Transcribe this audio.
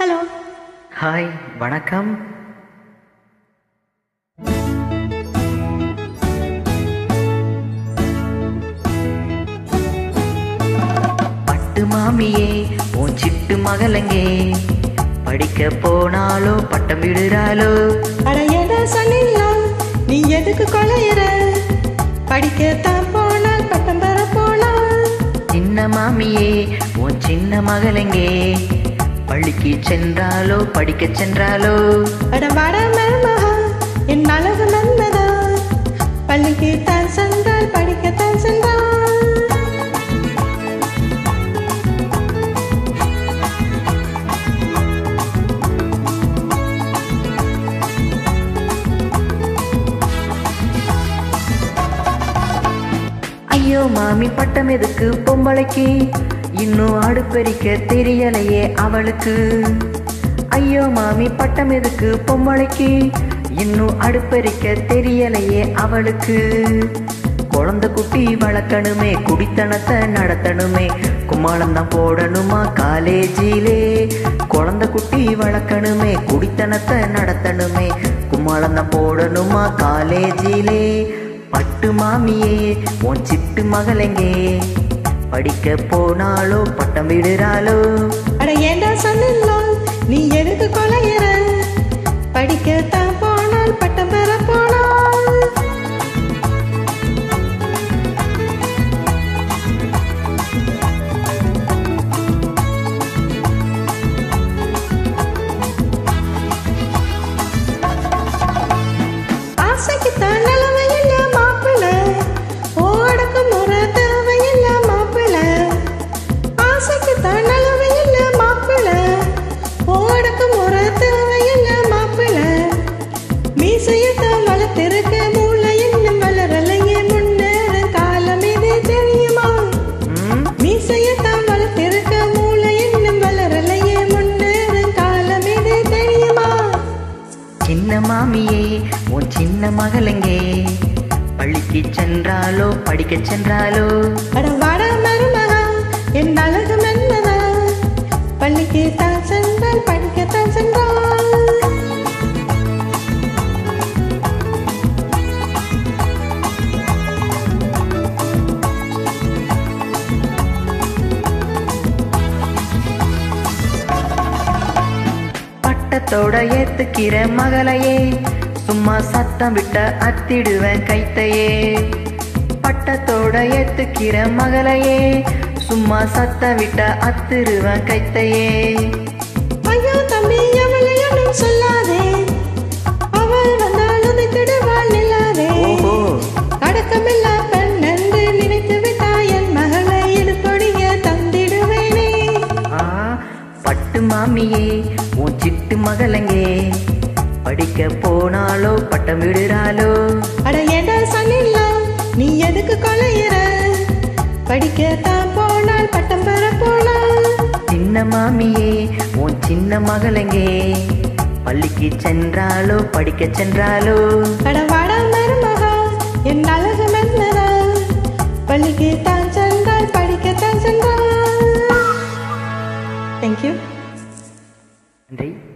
hello hi வணக்கம் பட்டு மாமியே உன் சிட்டு மகளங்கே படிக்க போனாலோ பட்டம் விடுறாளோ அட எட சொன்னில்லாம் நீ எதுக்கு கொலையிற படிக்கத்தான் போனால் பட்டம் பெற போனால் சின்ன மாமியே உன் சின்ன மகளங்கே பள்ளிக்கு சென்றாலோ படிக்க சென்றாலோ அட வட மருமகா என் அழகு மன்மதா பள்ளிக்கு தான் சென்றால் படிக்கத்தான் சென்றால் ஐயோ மாமி பட்டம் எதுக்கு பொம்பளைக்கு இன்னும் அடுப்பெரிக்க தெரியலையே அவளுக்கு ஐயோ மாமி பட்டம் எதுக்கு பொம்பளைக்கு இன்னும் அடுப்பெரிக்க தெரியலையே அவளுக்கு குழந்தை குட்டி வளர்க்கணுமே குடித்தனத்தை நடத்தணுமே கும்மாளம் தான் போடணுமா காலேஜிலே குழந்தை குட்டி வளர்க்கணுமே குடித்தனத்தை நடத்தணுமே கும்மாளம் தான் போடணுமா காலேஜிலே பட்டு மாமியே உன் சிட்டு மகளெங்கே படிக்க போனாலோ பட்டம் விடுறாளோ அட ஏண்டா சொன்னில்லாம் நீ எதுக்கு கொலையிற படிக்கத்தான் போனால் பட்டம் பெற போனால் ஆசைக்குத்தான் நிலவையில்ல மாப்பிள்ள ஓடக்கு முறை தேவையில்ல மாப்பிள்ள ஆசைக்குத்தான் நிலவையில்ல மாப்பிள்ள ஓடக்கு முறை தேவையில்ல மாப்பிள்ள மீசையத்தான் வளர்த்திருக்க மூளை இன்னும் வளரலையே முன்னேற காலம் இது தெரியுமா ம், மீசையத்தான் வளர்த்திருக்க மூளை இன்னும் வளரலையே முன்னேற காலம் இது தெரியுமா சின்ன மாமியே உன் சின்ன மகளெங்கே பள்ளிக்கு சென்றாலோ படிக்க சென்றாலோ அட வாடா மருமகா என் அழகு மன்னதா பள்ளிக்கு தான் சென்றால் படிக்கத்தான் சென்றால் பட்டத்தோட ஏத்துக்கிற மகளையே சும்மா சத்தம் விட்ட அத்திடுவேன் கைத்தையே பட்டத்தோட ஏத்துக்கிற மகளையே சும்மா சத்தம் விட்ட அத்திடுவேன் கைத்தையே ஐயோ தம்பி அவளை ஒன்றும் சொல்லாதே அவள் வந்தால் உதைத்திடுவாள் நில்லாதே ஓஹோ அடக்கமில்லா பெண் என்று நினைத்து விட்டாய் என் மகளை இடுப்பொடிய தந்திடுவேனே ஆ பட்டு மாமியே உன் சிட்டு மகளங்கே படிக்க போனாலோ பட்டம் விடுறாளோ அட எடா சொன்னில்லாம் நீ எதுக்கு கொலையிற படிக்கத்தான் போனால் பட்டம் பெற போனால் சின்ன மாமியே உன் சின்ன மகளங்கே பள்ளிக்கு சென்றாலோ படிக்க சென்றாலோ கடவாடா மருமகா என் அழகு மன்னதா பள்ளிக்கு தான் சென்றால் படிக்கத்தான் சென்றால் தேங்க்யூ நன்றி